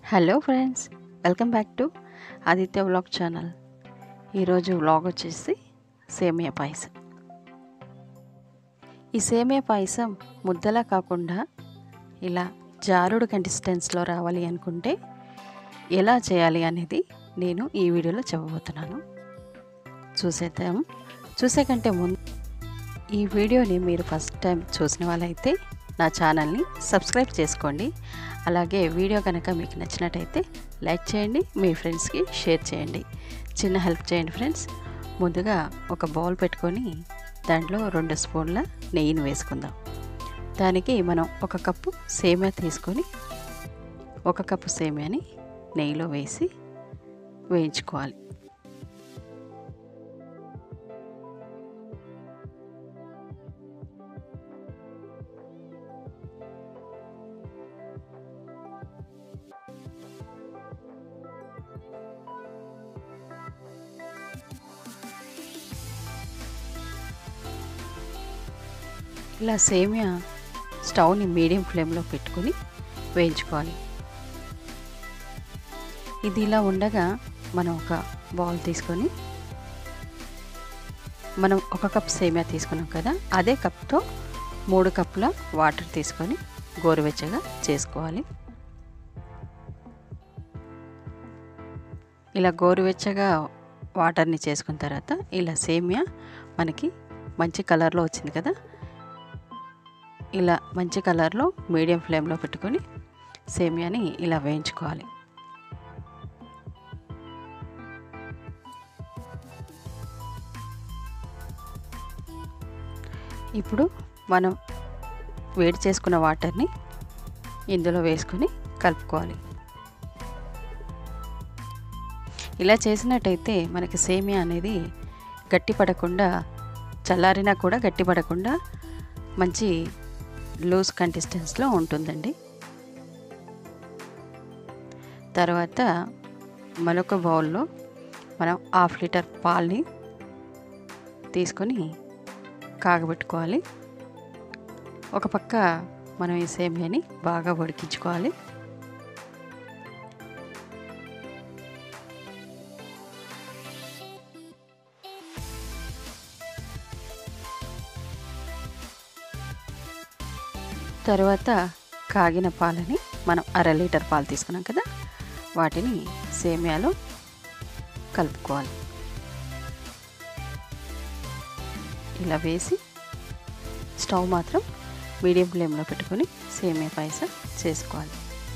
hello friends welcome back to Aditya vlog channel ఈరోజు vlog వచ్చేసి సేమియా పాయసం ఈ సేమియా పాయసం ముద్దలా కాకుండా ఇలా జారుడు కన్సిస్టెన్స్లో రావాలి అనుకుంటే ఎలా చేయాలి అనేది నేను ఈ వీడియోలో చెప్పబోతున్నాను చూసేద్దాం చూసే కంటే ముందు ఈ వీడియోని మీరు ఫస్ట్ టైం చూసిన వాళ్ళైతే నా ఛానల్ని సబ్స్క్రైబ్ చేసుకోండి అలాగే వీడియో కనుక మీకు నచ్చినట్టయితే లైక్ చేయండి మీ ఫ్రెండ్స్కి షేర్ చేయండి చిన్న హెల్ప్ చేయండి ఫ్రెండ్స్ ముందుగా ఒక బౌల్ పెట్టుకొని దాంట్లో రెండు స్పూన్ల నెయ్యిని వేసుకుందాం దానికి మనం ఒక కప్పు సేమియా తీసుకొని ఒక కప్పు సేమియాని నెయ్యిలో వేసి వేయించుకోవాలి ఇలా సేమియా స్టవ్ని మీడియం ఫ్లేమ్లో పెట్టుకొని వేయించుకోవాలి ఇది ఇలా ఉండగా మనం ఒక బౌల్ తీసుకొని మనం ఒక కప్ సేమియా తీసుకున్నాం కదా అదే కప్తో మూడు కప్పుల వాటర్ తీసుకొని గోరువెచ్చగా చేసుకోవాలి ఇలా గోరువెచ్చగా వాటర్ని చేసుకున్న తర్వాత ఇలా సేమియా మనకి మంచి కలర్లో వచ్చింది కదా ఇలా మంచి కలర్లో మీడియం ఫ్లేమ్లో పెట్టుకొని సేమియాని ఇలా వేయించుకోవాలి ఇప్పుడు మనం వేడి చేసుకున్న వాటర్ని ఇందులో వేసుకొని కలుపుకోవాలి ఇలా చేసినట్టయితే మనకి సేమియా అనేది గట్టిపడకుండా చల్లారినా కూడా గట్టిపడకుండా మంచి లూజ్ కన్సిస్టెన్స్లో ఉంటుందండి తర్వాత మరొక బౌల్లో మనం హాఫ్ లీటర్ పాల్ని తీసుకొని కాగబెట్టుకోవాలి ఒక పక్క మనం ఈ సేమియాని బాగా ఉడికించుకోవాలి తర్వాత కాగిన పాలని మనం అర లీటర్ పాలు తీసుకున్నాం కదా వాటిని సేమియాలో కలుపుకోవాలి ఇలా వేసి స్టవ్ మాత్రం మీడియం ఫ్లేమ్లో పెట్టుకొని సేమియా పాయసం చేసుకోవాలి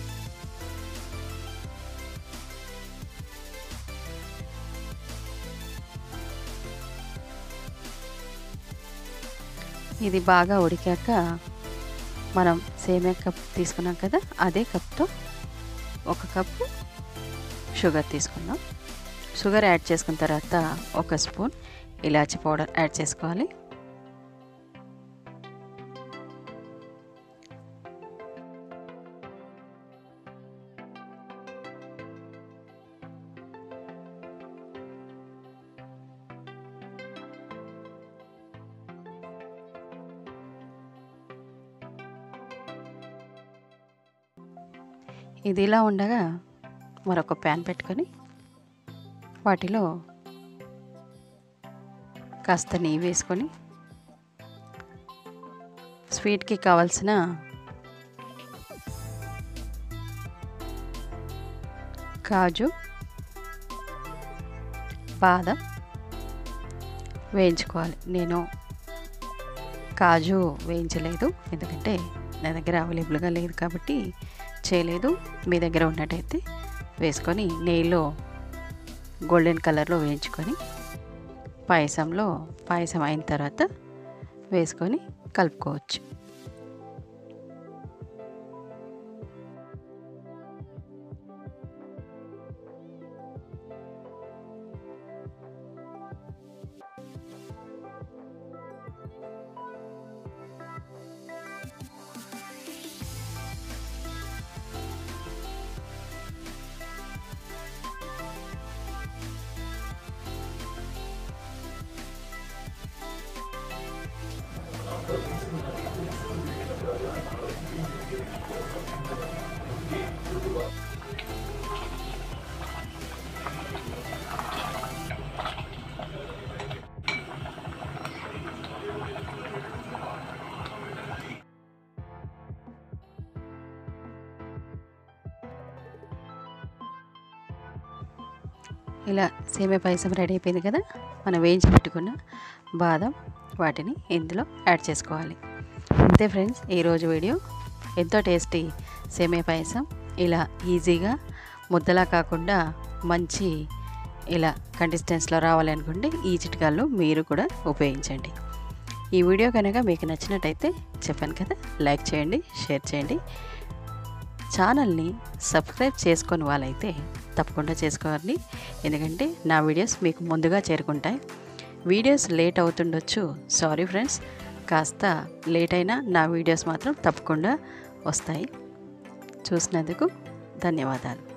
ఇది బాగా ఉడికాక మనం సేమియా కప్ తీసుకున్నాం కదా అదే కప్తో ఒక కప్పు షుగర్ తీసుకుందాం షుగర్ యాడ్ చేసుకున్న తర్వాత ఒక స్పూన్ ఇలాచి పౌడర్ యాడ్ చేసుకోవాలి ఇది ఇలా ఉండగా మరొక ప్యాన్ పెట్టుకొని వాటిలో కాస్త నెయ్యి వేసుకొని స్వీట్కి కావాల్సిన కాజు బాదం వేయించుకోవాలి నేను కాజు వేయించలేదు ఎందుకంటే నా దగ్గర అవైలబుల్గా లేదు కాబట్టి చేయలేదు మీ దగ్గర ఉన్నట్టయితే వేసుకొని నెయ్యిలో గోల్డెన్ కలర్లో వేయించుకొని పాయసంలో పాయసం అయిన తర్వాత వేసుకొని కలుపుకోవచ్చు ఇలా సేమియా పాయసం రెడీ అయిపోయింది కదా మనం వేయించి పెట్టుకున్న బాదం వాటిని ఇందులో యాడ్ చేసుకోవాలి అంతే ఫ్రెండ్స్ ఈరోజు వీడియో ఎంతో టేస్టీ సేమియా పాయసం ఇలా ఈజీగా ముద్దలా కాకుండా మంచి ఇలా కంసిస్టెన్స్లో రావాలి అనుకుంటే ఈ చిట్కాలు మీరు కూడా ఉపయోగించండి ఈ వీడియో కనుక మీకు నచ్చినట్టయితే చెప్పాను కదా లైక్ చేయండి షేర్ చేయండి ఛానల్ని సబ్స్క్రైబ్ చేసుకొని వాళ్ళైతే తప్పకుండా చేసుకోవాలి ఎందుకంటే నా వీడియోస్ మీకు ముందుగా చేరుకుంటాయి వీడియోస్ లేట్ అవుతుండొచ్చు సారీ ఫ్రెండ్స్ కాస్త లేట్ అయినా నా వీడియోస్ మాత్రం తప్పకుండా వస్తాయి చూసినందుకు ధన్యవాదాలు